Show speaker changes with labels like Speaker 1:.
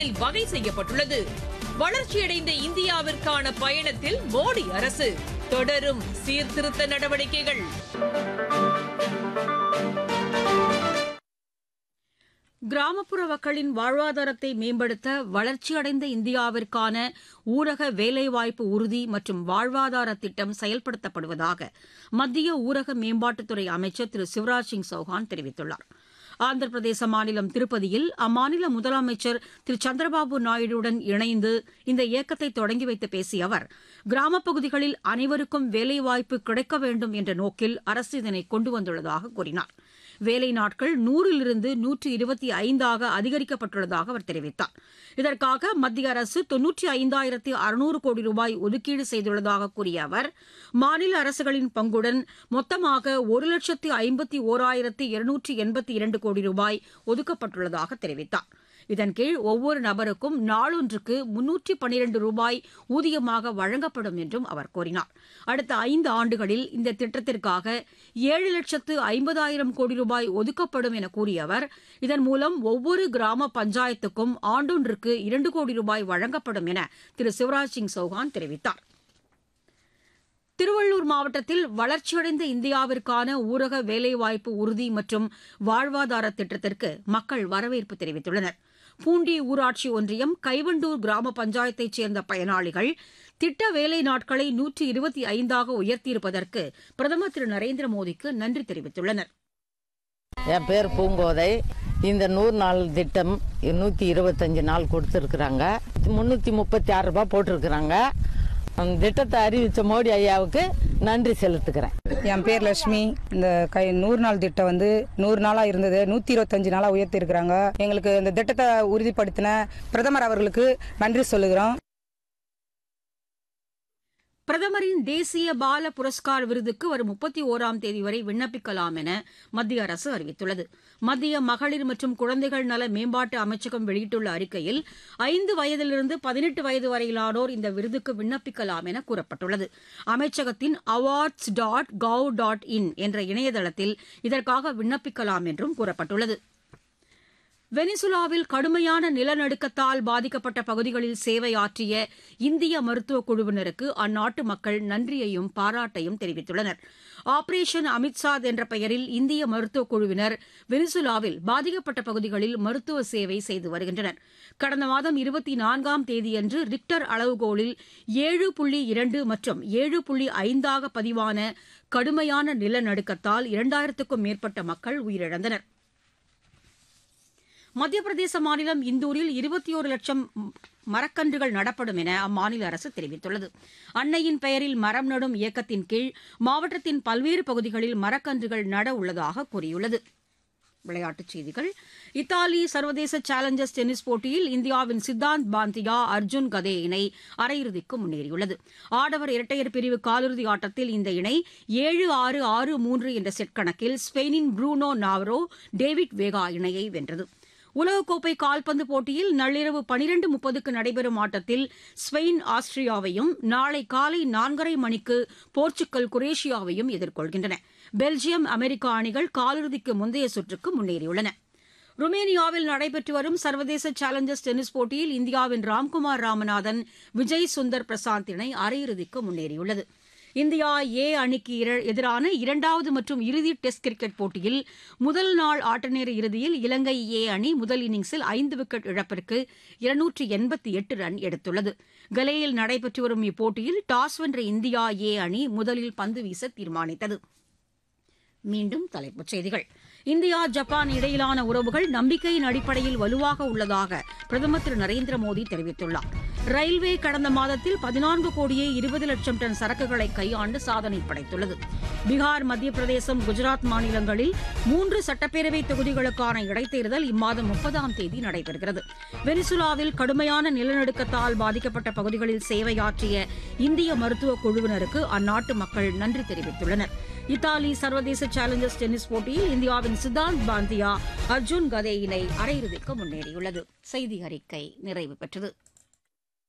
Speaker 1: வகை செய்யப்பட்டுள்ளது வளர்ச்சியடைந்த இந்தியாவிற்கான பயணத்தில் மோடி அரசு தொடரும் சீர்திருத்த நடவடிக்கைகள்
Speaker 2: கிராமப்புற மக்களின் வாழ்வாதாரத்தை மேம்படுத்த வளர்ச்சியடைந்த இந்தியாவிற்கான ஊரக வேலைவாய்ப்பு உறுதி மற்றும் வாழ்வாதார திட்டம் செயல்படுத்தப்படுவதாக மத்திய ஊரக மேம்பாட்டுத்துறை அமைச்சர் திரு சிவராஜ் சிங் சௌஹான் தெரிவித்துள்ளார் ஆந்திர பிரதேச மாநிலம் திருப்பதியில் அம்மாநில முதலமைச்சர் திரு சந்திரபாபு நாயுடுவுடன் இணைந்து இந்த இயக்கத்தை தொடங்கி வைத்து பேசிய அவர் கிராமப்பகுதிகளில் அனைவருக்கும் வேலைவாய்ப்பு கிடைக்க வேண்டும் என்ற நோக்கில் அரசு இதனை கொண்டு வந்துள்ளதாக கூறினார் வேலை நாட்கள் நூறிலிருந்து நூற்று இருபத்தி ஐந்தாக அதிகரிக்கப்பட்டுள்ளதாக அவர் தெரிவித்தார் இதற்காக மத்திய அரசு தொன்னூற்றி ஐந்தாயிரத்து அறுநூறு கோடி ரூபாய் ஒதுக்கீடு செய்துள்ளதாக கூறிய அவர் மாநில அரசுகளின் பங்குடன் மொத்தமாக ஒரு லட்சத்து ஐம்பத்தி ஓராயிரத்து இருநூற்றி எண்பத்தி இரண்டு கோடி ரூபாய் ஒதுக்கப்பட்டுள்ளதாக தெரிவித்தார் இதன் கீழ் ஒவ்வொரு நபருக்கும் நாளொன்றுக்கு முன்னூற்றி பனிரண்டு ரூபாய் ஊதியமாக வழங்கப்படும் என்றும் அவர் கூறினார் அடுத்த ஐந்து ஆண்டுகளில் இந்த திட்டத்திற்காக ஏழு லட்சத்து ஐம்பதாயிரம் கோடி ரூபாய் ஒதுக்கப்படும் என கூறிய அவர் இதன் மூலம் ஒவ்வொரு கிராம பஞ்சாயத்துக்கும் ஆண்டொன்றுக்கு இரண்டு கோடி ரூபாய் வழங்கப்படும் என திரு சிவராஜ் சிங் சௌஹான் தெரிவித்தார் திருவள்ளூர் மாவட்டத்தில் வளர்ச்சியடைந்த இந்தியாவிற்கான ஊரக வேலைவாய்ப்பு உறுதி மற்றும் வாழ்வாதார திட்டத்திற்கு மக்கள் வரவேற்பு தெரிவித்துள்ளனர் பூண்டி ஊராட்சி ஒன்றியம் கைவண்டூர் கிராம பஞ்சாயத்தைச் சேர்ந்த பயனாளிகள் திட்ட வேலை நாட்களை நூற்றி இருபத்தி ஐந்தாக உயர்த்தியிருப்பதற்கு பிரதமர் திரு நரேந்திர மோடிக்கு நன்றி தெரிவித்துள்ளனர்
Speaker 3: என் பேர் பூங்கோதை இந்த நூறு நாள் திட்டம் நூற்றி இருபத்தஞ்சு நாள் கொடுத்துருக்குறாங்க முந்நூற்றி முப்பத்தி ஆறு ரூபாய் போட்டிருக்கிறாங்க அந்த திட்டத்தை அறிவித்த மோடி ஐயாவுக்கு நன்றி செலுத்துக்கிறேன்
Speaker 4: என் பேர் லட்சுமி இந்த கை நூறு நாள் திட்டம் வந்து நூறு நாளாக இருந்தது நூற்றி இருபத்தஞ்சு நாளாக உயர்த்தியிருக்கிறாங்க எங்களுக்கு இந்த திட்டத்தை உறுதிப்படுத்தின பிரதமர் அவர்களுக்கு நன்றி சொல்லுகிறோம்
Speaker 2: பிரதமரின் தேசிய பால புரஸ்கார் விருதுக்கு வரும் முப்பத்தி ஓராம் தேதி வரை விண்ணப்பிக்கலாம் என மத்திய அரசு அறிவித்துள்ளது மத்திய மகளிர் மற்றும் குழந்தைகள் நல மேம்பாட்டு அமைச்சகம் வெளியிட்டுள்ள அறிக்கையில் ஐந்து வயதிலிருந்து பதினெட்டு வயது வரையிலானோர் இந்த விருதுக்கு விண்ணப்பிக்கலாம் என கூறப்பட்டுள்ளது அமைச்சகத்தின் awards dot gov dot in என்ற இணையதளத்தில் இதற்காக விண்ணப்பிக்கலாம் என்றும் கூறப்பட்டுள்ளது வெனிசுலாவில் கடுமையான நிலநடுக்கத்தால் பாதிக்கப்பட்ட பகுதிகளில் சேவையாற்றிய இந்திய மருத்துவக் குழுவினருக்கு அந்நாட்டு மக்கள் நன்றியையும் பாராட்டையும் தெரிவித்துள்ளனர் ஆபரேஷன் அமித்சாத் என்ற பெயரில் இந்திய மருத்துவக் குழுவினர் வெனிசுலாவில் பாதிக்கப்பட்ட பகுதிகளில் மருத்துவ சேவை செய்து வருகின்றனர் கடந்த மாதம் இருபத்தி நான்காம் தேதியன்று ரிக்டர் அளவுகோலில் ஏழு புள்ளி இரண்டு மற்றும் ஏழு புள்ளி ஐந்தாக பதிவான கடுமையான நிலநடுக்கத்தால் இரண்டாயிரத்துக்கும் மேற்பட்ட மக்கள் உயிரிழந்தனர் மத்திய பிரதேச மாநிலம் இந்தூரில் இருபத்தி ஒரு லட்சம் மரக்கன்றுகள் நடப்படும் என அம்மாநில அரசு தெரிவித்துள்ளது அன்னையின் பெயரில் மரம் நடும் இயக்கத்தின் கீழ் மாவட்டத்தின் பல்வேறு பகுதிகளில் மரக்கன்றுகள் நட உள்ளதாக கூறியுள்ளது விளையாட்டுச் செய்திகள் இத்தாலி சர்வதேச சேலஞ்சர்ஸ் டென்னிஸ் போட்டியில் இந்தியாவின் சித்தாந்த் பாந்தியா அர்ஜுன் கதே இணை அரையிறுதிக்கு முன்னேறியுள்ளது ஆடவர் இரட்டையர் பிரிவு காலிறுதி ஆட்டத்தில் இந்த இணை ஏழு ஆறு ஆறு மூன்று என்ற செட் கணக்கில் ஸ்பெயினின் ப்ரூனோ நாவரோ டேவிட் வேகா இணையை வென்றது உலகக்கோப்பை கால்பந்து போட்டியில் நள்ளிரவு பனிரண்டு முப்பதுக்கு நடைபெறும் ஆட்டத்தில் ஸ்பெயின் ஆஸ்திரியாவையும் நாளை காலை நான்கரை மணிக்கு போர்ச்சுக்கல் குரேஷியாவையும் எதிர்கொள்கின்றன பெல்ஜியம் அமெரிக்கா அணிகள் காலிறுதிக்கு முந்தைய சுற்றுக்கு முன்னேறியுள்ளன ருமேனியாவில் நடைபெற்று வரும் சர்வதேச சேலஞ்சர்ஸ் டென்னிஸ் போட்டியில் இந்தியாவின் ராம்குமார் ராமநாதன் விஜய் சுந்தர் பிரசாந்த் இணை அரையிறுதிக்கு முன்னேறியுள்ளது இந்தியா ஏ அணிக்கு எதிரான இரண்டாவது மற்றும் இறுதி டெஸ்ட் கிரிக்கெட் போட்டியில் முதல் நாள் ஆட்டநேர இறுதியில் இலங்கை ஏ அணி முதல் இன்னிங்ஸில் ஐந்து விக்கெட் இழப்பிற்கு இருநூற்றி எண்பத்தி எட்டு ரன் எடுத்துள்ளது கலேயில் நடைபெற்று வரும் இப்போட்டியில் டாஸ் வென்ற இந்தியா ஏ அணி முதலில் பந்து வீச தீர்மானித்தது மீண்டும் தலைப்புச் செய்திகள் இந்தியா ஜப்பான் இடையிலான உறவுகள் நம்பிக்கையின் அடிப்படையில் வலுவாக உள்ளதாக பிரதமர் திரு நரேந்திர மோடி தெரிவித்துள்ளார் ரயில்வே கடந்த மாதத்தில் பதினான்கு கோடியே இருபது லட்சம் டன் சரக்குகளை கையாண்டு சாதனை படைத்துள்ளது பீகார் மத்திய பிரதேசம் குஜராத் மாநிலங்களில் மூன்று சட்டப்பேரவை தொகுதிகளுக்கான இடைத்தேர்தல் இம்மாதம் முப்பதாம் தேதி நடைபெறுகிறது வெனிசுலாவில் கடுமையான நிலநடுக்கத்தால் பாதிக்கப்பட்ட பகுதிகளில் சேவையாற்றிய இந்திய மருத்துவ குழுவினருக்கு அந்நாட்டு மக்கள் நன்றி தெரிவித்துள்ளனர் இத்தாலி சர்வதேச சேலஞ்சர்ஸ் டென்னிஸ் போட்டியில் இந்தியாவின் சித்தாந்த் பாந்தியா அர்ஜுன் கதே இணை அரையிறுதிக்கு முன்னேறியுள்ளது செய்தி அறிக்கை நிறைவு பெற்றது